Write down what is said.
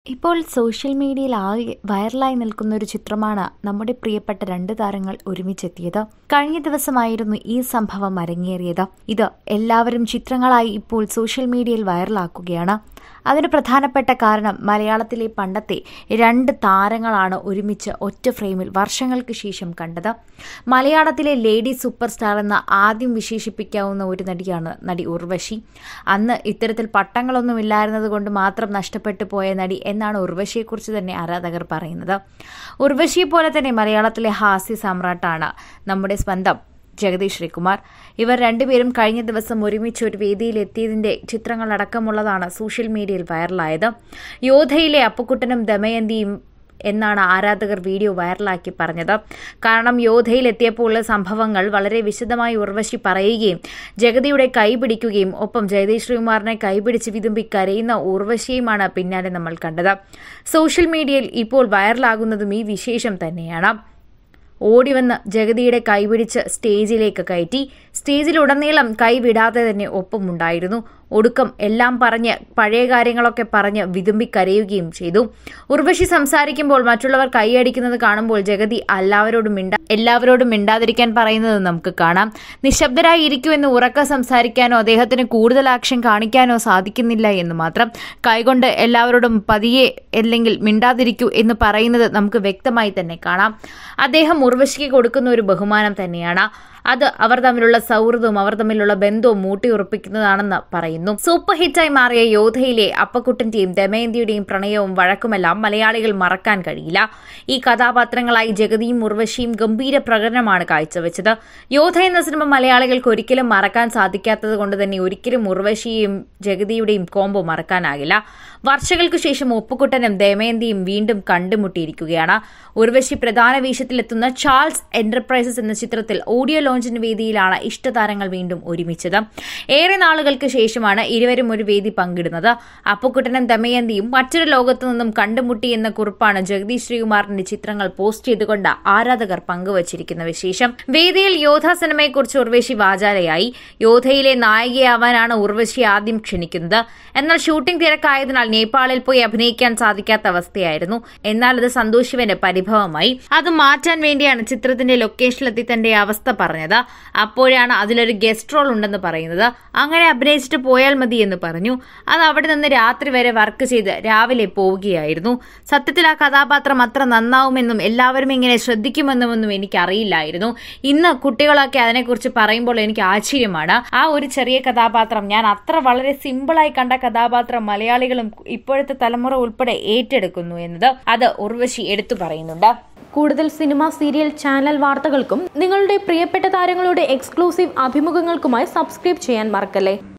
ഇപ്പോൾ സോഷ്യൽ മീഡിയയിൽ ആകെ വൈറലായി നിൽക്കുന്ന ഒരു ചിത്രമാണ് നമ്മുടെ പ്രിയപ്പെട്ട രണ്ട് താരങ്ങൾ ഒരുമിച്ചെത്തിയത് കഴിഞ്ഞ ദിവസമായിരുന്നു ഈ സംഭവം അരങ്ങേറിയത് ഇത് എല്ലാവരും ചിത്രങ്ങളായി ഇപ്പോൾ സോഷ്യൽ മീഡിയയിൽ വൈറലാക്കുകയാണ് അതിന് പ്രധാനപ്പെട്ട കാരണം മലയാളത്തിലെ പണ്ടത്തെ രണ്ട് താരങ്ങളാണ് ഒരുമിച്ച് ഒറ്റ ഫ്രെയിമിൽ വർഷങ്ങൾക്ക് ശേഷം കണ്ടത് മലയാളത്തിലെ ലേഡി സൂപ്പർ സ്റ്റാർ എന്ന ആദ്യം വിശേഷിപ്പിക്കാവുന്ന ഒരു നടിയാണ് നടി ഉർവശി അന്ന് ഇത്തരത്തിൽ പട്ടങ്ങളൊന്നും ഇല്ലായിരുന്നത് കൊണ്ട് മാത്രം നഷ്ടപ്പെട്ടു പോയ നടി എന്നാണ് ഉർവശിയെക്കുറിച്ച് തന്നെ ആരാധകർ പറയുന്നത് ഉർവശിയെ പോലെ തന്നെ മലയാളത്തിലെ ഹാസ്യ സാമ്രാട്ടാണ് നമ്മുടെ സ്വന്തം ജഗദീഷ് ശ്രീകുമാർ ഇവർ രണ്ടുപേരും കഴിഞ്ഞ ദിവസം ഒരുമിച്ച് ഒരു വേദിയിൽ എത്തിയതിന്റെ ചിത്രങ്ങളടക്കമുള്ളതാണ് സോഷ്യൽ മീഡിയയിൽ വൈറലായത് യോധയിലെ അപ്പുക്കുട്ടനും ദമയന്തിയും എന്നാണ് ആരാധകർ വീഡിയോ വൈറലാക്കി പറഞ്ഞത് കാരണം യോധയിൽ എത്തിയപ്പോൾ സംഭവങ്ങൾ വളരെ വിശദമായി ഉർവശി പറയുകയും ജഗതിയുടെ കൈ പിടിക്കുകയും ഒപ്പം ജഗദീഷ് ശ്രീകുമാറിനെ കൈപിടിച്ച് വിതുമ്പി കരയുന്ന ഉർവശിയുമാണ് പിന്നാലെ നമ്മൾ കണ്ടത് സോഷ്യൽ മീഡിയയിൽ ഇപ്പോൾ വൈറലാകുന്നതും ഈ വിശേഷം തന്നെയാണ് ഓടിവന്ന് ജഗതിയുടെ കൈപിടിച്ച് സ്റ്റേജിലേക്ക് കയറ്റി സ്റ്റേജിലുടനീളം കൈവിടാതെ തന്നെ ഒപ്പമുണ്ടായിരുന്നു ഒടുക്കം എല്ലാം പറഞ്ഞ് പഴയ കാര്യങ്ങളൊക്കെ പറഞ്ഞ് വിതുമ്പി കരയുകയും ചെയ്തു ഉർവശി സംസാരിക്കുമ്പോൾ മറ്റുള്ളവർ കൈയടിക്കുന്നത് കാണുമ്പോൾ ജഗതി എല്ലാവരോടും മിണ്ട എല്ലാവരോടും മിണ്ടാതിരിക്കാൻ പറയുന്നത് നമുക്ക് കാണാം നിശബ്ദരായി ഇരിക്കൂ എന്ന് ഉറക്ക സംസാരിക്കാനോ അദ്ദേഹത്തിന് കൂടുതൽ ആക്ഷൻ കാണിക്കാനോ സാധിക്കുന്നില്ല എന്ന് മാത്രം കൈകൊണ്ട് എല്ലാവരോടും പതിയെ അല്ലെങ്കിൽ മിണ്ടാതിരിക്കൂ എന്ന് പറയുന്നത് നമുക്ക് വ്യക്തമായി തന്നെ കാണാം അദ്ദേഹം ഉർവശിക്ക് കൊടുക്കുന്ന ഒരു ബഹുമാനം തന്നെയാണ് അത് അവർ തമ്മിലുള്ള സൗഹൃദവും അവർ തമ്മിലുള്ള ബന്ധവും ഊട്ടിയുറപ്പിക്കുന്നതാണെന്ന് പറയുന്നു സൂപ്പർ ഹിറ്റായി മാറിയ യോധയിലെ അപ്പക്കുട്ടന്റെയും ദമയന്തിയുടെയും പ്രണയവും വഴക്കുമെല്ലാം മലയാളികൾ മറക്കാൻ കഴിയില്ല ഈ കഥാപാത്രങ്ങളായി ജഗതിയും ഉർവശിയും ഗംഭീര പ്രകടനമാണ് കാഴ്ചവെച്ചത് യോധ എന്ന സിനിമ മലയാളികൾക്ക് ഒരിക്കലും മറക്കാൻ സാധിക്കാത്തത് കൊണ്ട് തന്നെ ഒരിക്കലും ഉർവശിയെയും ജഗതിയുടെയും കോംബോ മറക്കാനാകില്ല വർഷങ്ങൾക്ക് ശേഷം ഒപ്പുകുട്ടനും ദമയന്തിയും വീണ്ടും കണ്ടുമുട്ടിയിരിക്കുകയാണ് ഉർവശി പ്രധാന വേഷത്തിലെത്തുന്ന ചാൾസ് എന്റർപ്രൈസസ് എന്ന ചിത്രത്തിൽ ഓഡിയോ ലോഞ്ചിന് വേദിയിലാണ് ഇഷ്ടതാരങ്ങൾ വീണ്ടും ഒരുമിച്ചത് ഏറെ നാളുകൾക്ക് ശേഷമാണ് ഇരുവരും ഒരു വേദി പങ്കിടുന്നത് അപ്പുക്കുട്ടനും ദമയന്തിയും മറ്റൊരു ലോകത്തു നിന്നും കണ്ടുമുട്ടി എന്ന കുറിപ്പാണ് ജഗദീഷ് ശ്രീകുമാറിന്റെ ചിത്രങ്ങൾ പോസ്റ്റ് ചെയ്തുകൊണ്ട് ആരാധകർ പങ്കുവച്ചിരിക്കുന്ന വിശേഷം വേദിയിൽ യോധ സിനിമയെക്കുറിച്ച് ഉർവശി വാചാലയായി യോധയിലെ നായികയാവാനാണ് ഉർവശി ആദ്യം ക്ഷണിക്കുന്നത് എന്നാൽ ഷൂട്ടിംഗ് തിരക്കായതിനാൽ നേപ്പാളിൽ പോയി അഭിനയിക്കാൻ സാധിക്കാത്ത അവസ്ഥയായിരുന്നു എന്നാൽ അത് സന്തോഷ് ശിവന് പരിഭവമായി അത് മാറ്റാൻ വേണ്ടിയാണ് ചിത്രത്തിന്റെ ലൊക്കേഷനിലെത്തി തന്റെ അവസ്ഥ പറഞ്ഞത് അപ്പോഴാണ് അതിലൊരു ഗസ്റ്റ് റോൾ ഉണ്ടെന്ന് പറയുന്നത് അങ്ങനെ അഭിനയിച്ചിട്ട് പോയാൽ മതി എന്ന് പറഞ്ഞു അത് അവിടെ നിന്ന് രാത്രി വരെ വർക്ക് ചെയ്ത് രാവിലെ പോവുകയായിരുന്നു സത്യത്തിൽ ആ കഥാപാത്രം അത്ര നന്നാവുമെന്നും എല്ലാവരും ഇങ്ങനെ ശ്രദ്ധിക്കുമെന്നുമൊന്നും എനിക്കറിയില്ലായിരുന്നു ഇന്ന് കുട്ടികളൊക്കെ അതിനെക്കുറിച്ച് പറയുമ്പോൾ എനിക്ക് ആശ്ചര്യമാണ് ആ ഒരു ചെറിയ കഥാപാത്രം ഞാൻ അത്ര വളരെ സിമ്പിളായി കണ്ട കഥാപാത്രം മലയാളികളും ഇപ്പോഴത്തെ തലമുറ ഉൾപ്പെടെ ഏറ്റെടുക്കുന്നു എന്നത് അത് ഉർവശി എടുത്തു പറയുന്നുണ്ട് കൂടുതൽ സിനിമ സീരിയൽ ചാനൽ വാർത്തകൾക്കും നിങ്ങളുടെ പ്രിയപ്പെട്ട താരങ്ങളുടെ എക്സ്ക്ലൂസീവ് അഭിമുഖങ്ങൾക്കുമായി സബ്സ്ക്രൈബ് ചെയ്യാൻ മറക്കല്ലേ